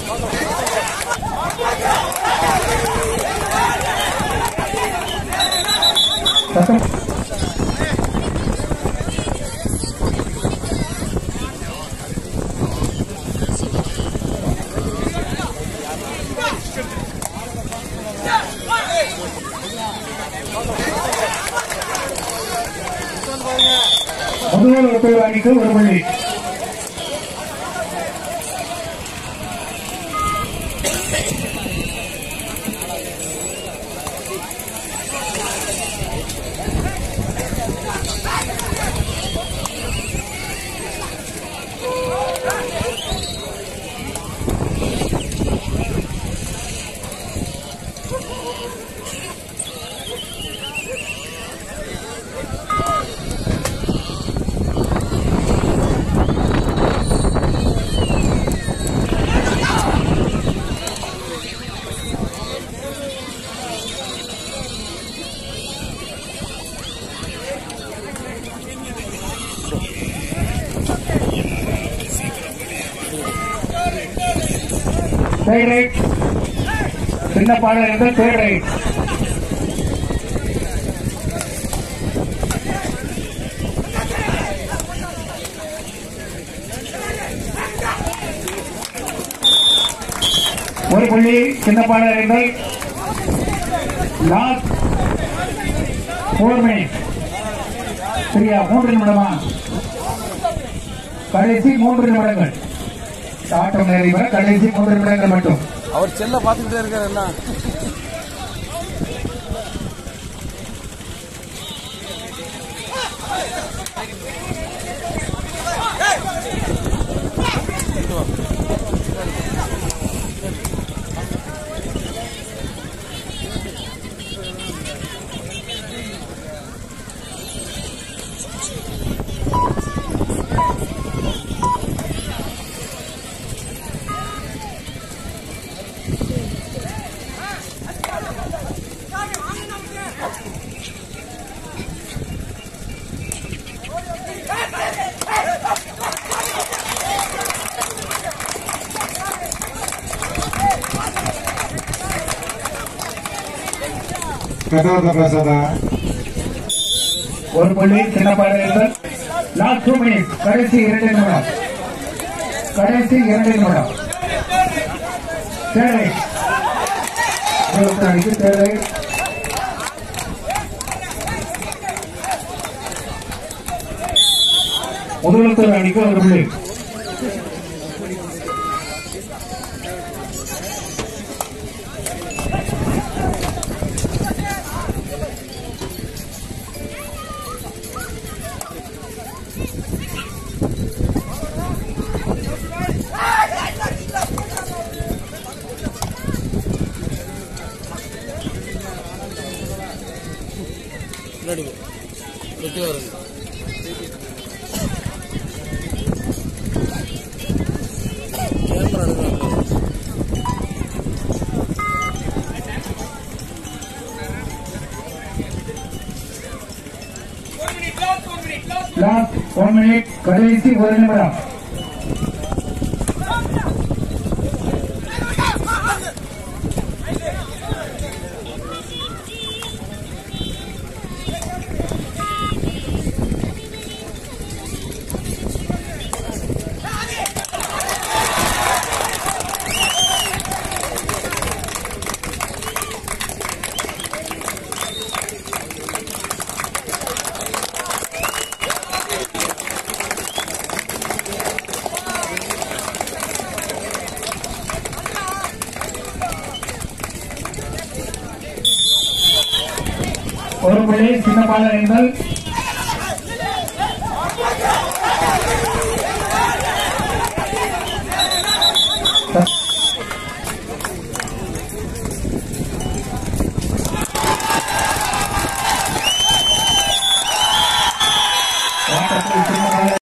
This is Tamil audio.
சத்தம் முதல் ஒருத்தர் அணிக்கு ஒரு புள்ளி தேர்ட் ரைட் சின்ன பாடல் இருந்தால் தேர்ட் ரைட் ஒரு புள்ளி சின்ன பாடல் இருந்தால் லாஸ்ட் ஃபோர் மினிட் சரியா மூன்று நிமிடமா கடைசி மூன்று நிமிடங்கள் ஆட்டம் நிறைவு பெற கடைசி மூன்று நிமிடங்கள் மட்டும் அவர் செல்ல பார்த்துக்கிட்டே இருக்காரு என்ன ಕಥಾದ ಪ್ರಸಾದ ஒரு புள்ளி சின்ன பாடல் இருந்தால் லாஸ்ட் டூ மினிட் கடைசி இரண்டு நிமிடம் கடைசி இரண்டு நிமிடம் தேவை அணிக்கு தேவை முதலத்தூர் அணிக்கு ஒரு புள்ளி முன்னாடி போ. வெட்டி வருது கேமரா எடுக்கிறாங்க லாஸ்ட் ஒன் மினிட் கடைசி ஒரு நிமிடம் ஒரு புள்ளி சின்ன பாடல் இருந்தால்